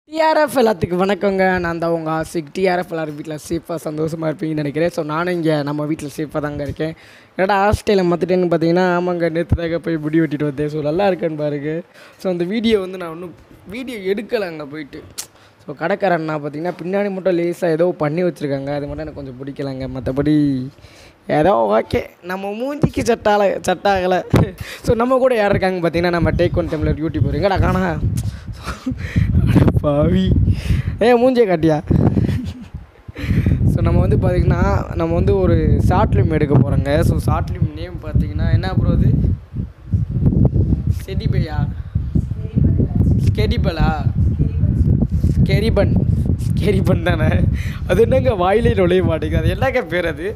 TRF எல்லாத்துக்கும் வணக்கங்க நான் தான் உங்கள் ஆசிக் டிஆர்எஃப் எல்லாரும் வீட்டில் சேஃபாக சந்தோஷமாக இருப்பீங்கன்னு நினைக்கிறேன் ஸோ நானும் இங்கே நம்ம வீட்டில் சேஃபாக தாங்க இருக்கேன் என்னடா ஹாஸ்டலில் மாற்றிட்டேன்னு பார்த்தீங்கன்னா ஆமாங்க நேற்று தாங்க போய் முடி வெட்டிட்டு வந்தேன் ஸோ நல்லா இருக்கேன்னு பாருங்க ஸோ அந்த வீடியோ வந்து நான் இன்னும் வீடியோ எடுக்கலை அங்கே போயிட்டு ஸோ கடைக்காரண்ணா பார்த்தீங்கன்னா பின்னாடி மட்டும் லேஸாக ஏதோ பண்ணி வச்சுருக்காங்க அது மட்டும் எனக்கு கொஞ்சம் பிடிக்கலங்க மற்றபடி ஏதோ ஓகே நம்ம மூஞ்சிக்கு சட்டால சட்டாகலை ஸோ நம்ம கூட யார் இருக்காங்க பார்த்தீங்கன்னா நம்ம டேக் ஒன் டெம்லர் யூடியூபர் எங்கடா காணா அட பாவி ஏ மூஞ்சியை காட்டியா ஸோ நம்ம வந்து பார்த்திங்கன்னா நம்ம வந்து ஒரு ஷார்ட் ஃபிலிம் எடுக்க போகிறோங்க ஸோ ஷார்ட் ஃபிலிம் நேம் பார்த்தீங்கன்னா என்ன ப்ரோ அது செடிபையா ஸ்கெடிபலா ஸ்கெரிபன் ஸ்கெரிபன் தானே அது என்னங்க வாயிலே நுழைய மாட்டேங்குது அது என்னங்க பேர் அது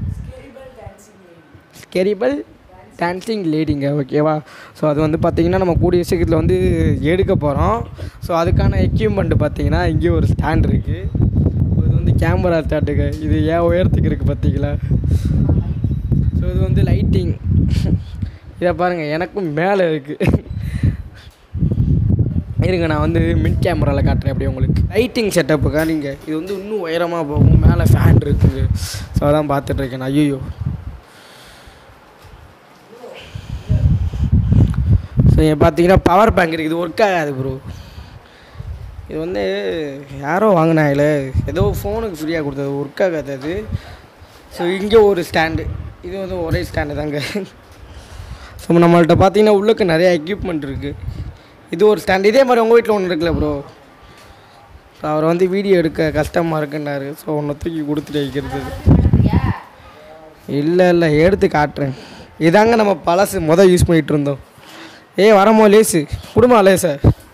ஸ்கெரிபல் டான்சிங் லேடிங்க ஓகேவா ஸோ அது வந்து பார்த்திங்கன்னா நம்ம கூடிய சீக்கிரத்தில் வந்து எடுக்க போகிறோம் ஸோ அதுக்கான எக்யூப்மெண்ட் பார்த்தீங்கன்னா இங்கே ஒரு ஸ்டாண்ட் இருக்குது இது வந்து கேமரா ஸ்டாண்டுங்க இது ஏன் உயரத்துக்கு இருக்குது பார்த்தீங்களா ஸோ இது வந்து லைட்டிங் இதை பாருங்கள் எனக்கும் மேலே இருக்குது இருங்க நான் வந்து மின் கேமராவில் காட்டுறேன் அப்படியே உங்களுக்கு லைட்டிங் செட்டப்புக்கா நீங்கள் இது வந்து இன்னும் உயரமாக போகும் மேலே ஃபேன் இருக்குங்க ஸோ அதான் பார்த்துட்ருக்கேன் நான் ஐயோ ஸோ இங்கே பார்த்தீங்கன்னா பவர் பேங்க் இருக்குது இது ஒர்க் ஆகாது ப்ரோ இது வந்து யாரோ வாங்கினாயில ஏதோ ஃபோனுக்கு ஃப்ரீயாக கொடுத்தது ஒர்க் ஆகாது அது ஸோ இங்கே ஒரு ஸ்டாண்டு இது வந்து ஒரே ஸ்டாண்டு தாங்க ஸோ நம்மள்ட்ட பார்த்தீங்கன்னா உள்ளுக்கு நிறைய எக்யூப்மெண்ட் இருக்குது இது ஒரு ஸ்டாண்ட் இதே மாதிரி உங்கள் வீட்டில் ஒன்று இருக்குல்ல ப்ரோ ஸோ அவர் வந்து வீடியோ எடுக்க கஷ்டமாக இருக்குன்னாரு ஸோ ஒன்று தூக்கி கொடுத்துட்டு வைக்கிறது இல்லை இல்லை எடுத்து காட்டுறேன் இதாங்க நம்ம பழசு மொதல் யூஸ் பண்ணிகிட்டு இருந்தோம் ஏ வரமோ லேசு குடும்பம் லேச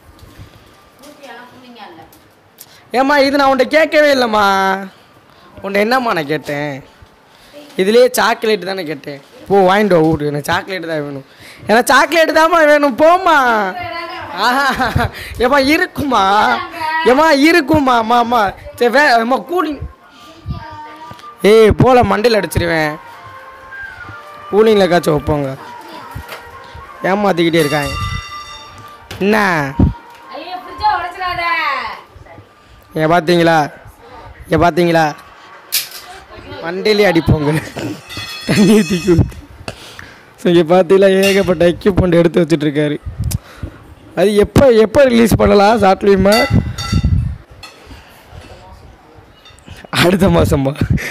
ஏம்மா இது நான் உன்ட்ட கேட்கவே இல்லைம்மா உன்ட்ட என்னம்மா நான் கேட்டேன் இதுலேயே சாக்லேட் தானே கேட்டேன் போ வாங்கிட்டு வா ஊரு எனக்கு சாக்லேட் தான் வேணும் எனக்கு சாக்லேட் தாம்மா வேணும் போம்மா ஆஹா ஏம்மா இருக்குமா ஏம்மா இருக்குமா அம்மா அம்மா சரி வே அம்மா கூலிங் ஏய் போல மண்டையில் அடிச்சிருவேன் கூலிங்கில் காய்ச்சல் வைப்போங்க ஏமாத்திக்கிட்டே இருக்காங்க என்ன ஐயோ ஃப்ரிட்ஜை உடைச்சிடாத ஏன் பார்த்தீங்களா ஏன் பார்த்தீங்களா மண்டையிலே அடிப்போங்க தண்ணி தூக்கி ஊற்றி ஸோ இங்கே பார்த்தீங்களா ஏகப்பட்ட எக்யூப்மெண்ட் எடுத்து வச்சுட்ருக்காரு அது எப்போ எப்போ ரிலீஸ் பண்ணலாம் ஷார்ட் ஃபிலிமை அடுத்த மாதமா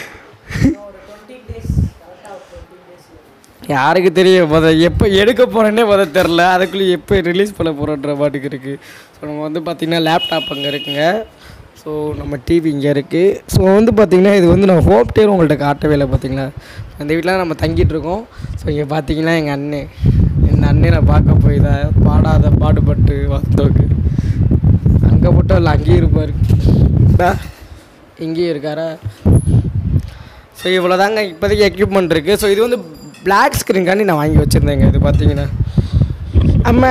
யாருக்கு தெரியும் முத எப்போ எடுக்க போகிறேன்னே முத தெரில அதுக்குள்ளே எப்போ ரிலீஸ் பண்ண போகிறோன்ற பாட்டுக்கு இருக்குது ஸோ நம்ம வந்து பார்த்திங்கன்னா லேப்டாப் அங்கே இருக்குங்க ஸோ நம்ம டிவி இங்கே இருக்குது ஸோ வந்து பார்த்திங்கன்னா இது வந்து நான் ஹோப் டேர் உங்கள்கிட்ட காட்டவே இல்லை பார்த்தீங்களா அந்த வீட்டில் நம்ம தங்கிட்டு இருக்கோம் ஸோ இங்கே பார்த்தீங்கன்னா எங்கள் அண்ணன் இந்த அண்ணனை பார்க்க போய் தான் பாடாத பாடுபட்டு வந்தோக்கு அங்கே மட்டும் இல்லை அங்கேயும் இருப்பார் டா, இங்கேயும் இருக்காரா ஸோ இவ்வளோ தாங்க இப்போதைக்கு எக்யூப்மெண்ட் இருக்குது ஸோ இது வந்து பிளாக் ஸ்க்ரீன்காண்டி நான் வாங்கி வச்சுருந்தேங்க இது பார்த்தீங்கன்னா அம்மா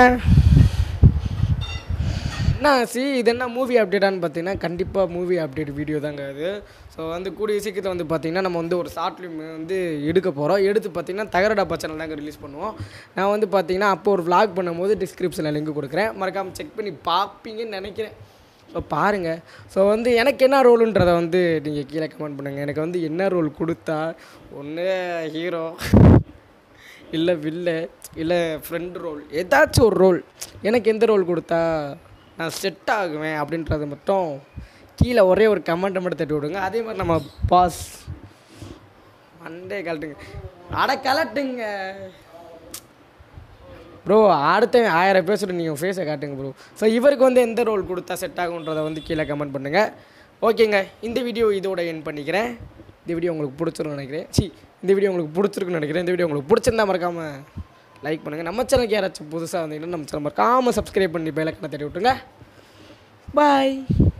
என்ன சி இது என்ன மூவி அப்டேட்டான்னு பார்த்தீங்கன்னா கண்டிப்பாக மூவி அப்டேட் வீடியோ தாங்க அது ஸோ வந்து கூடிய சீக்கிரத்தில் வந்து பார்த்திங்கன்னா நம்ம வந்து ஒரு ஷார்ட் ஃபிலிம் வந்து எடுக்க போகிறோம் எடுத்து பார்த்திங்கன்னா தகரடப்பா சேனல் தாங்க ரிலீஸ் பண்ணுவோம் நான் வந்து பார்த்திங்கன்னா அப்போ ஒரு vlog பண்ணும்போது டிஸ்கிரிப்ஷனில் லிங்க் கொடுக்குறேன் மறக்காமல் செக் பண்ணி பார்ப்பீங்கன்னு நினைக்கிறேன் ஸோ பாருங்கள் ஸோ வந்து எனக்கு என்ன ரோலுன்றதை வந்து நீங்கள் கீழே கமெண்ட் பண்ணுங்கள் எனக்கு வந்து என்ன ரோல் கொடுத்தா ஒன்று ஹீரோ இல்லை வில்ல இல்லை ஃப்ரெண்ட் ரோல் ஏதாச்சும் ஒரு ரோல் எனக்கு எந்த ரோல் கொடுத்தா நான் செட் ஆகுவேன் அப்படின்றத மட்டும் கீழே ஒரே ஒரு கமெண்ட்டை மட்டும் தட்டி விடுங்க அதே மாதிரி நம்ம பாஸ் மண்டே கலட்டுங்க அட கலட்டுங்க ப்ரோ அடுத்த ஆயிரம் பேர் சொல்லி நீங்கள் ஃபேஸை காட்டுங்க ப்ரோ ஸோ இவருக்கு வந்து எந்த ரோல் கொடுத்தா செட் ஆகுன்றதை வந்து கீழே கமெண்ட் பண்ணுங்கள் ஓகேங்க இந்த வீடியோ இதோட என் பண்ணிக்கிறேன் இந்த வீடியோ உங்களுக்கு பிடிச்சிருக்குன்னு நினைக்கிறேன் சி இந்த வீடியோ உங்களுக்கு பிடிச்சிருக்குன்னு நினைக்கிறேன் இந்த வீடியோ உங்களுக்கு பிடிச்சிருந்தா மறக்காமல் லைக் பண்ணுங்கள் நம்ம சேனலுக்கு யாராச்சும் புதுசாக வந்தீங்கன்னா நம்ம சேனல் மறக்காமல் சப்ஸ்கிரைப் பண்ணி பெல் ஐக்கனை தட்டி விட்டுருங்க பாய்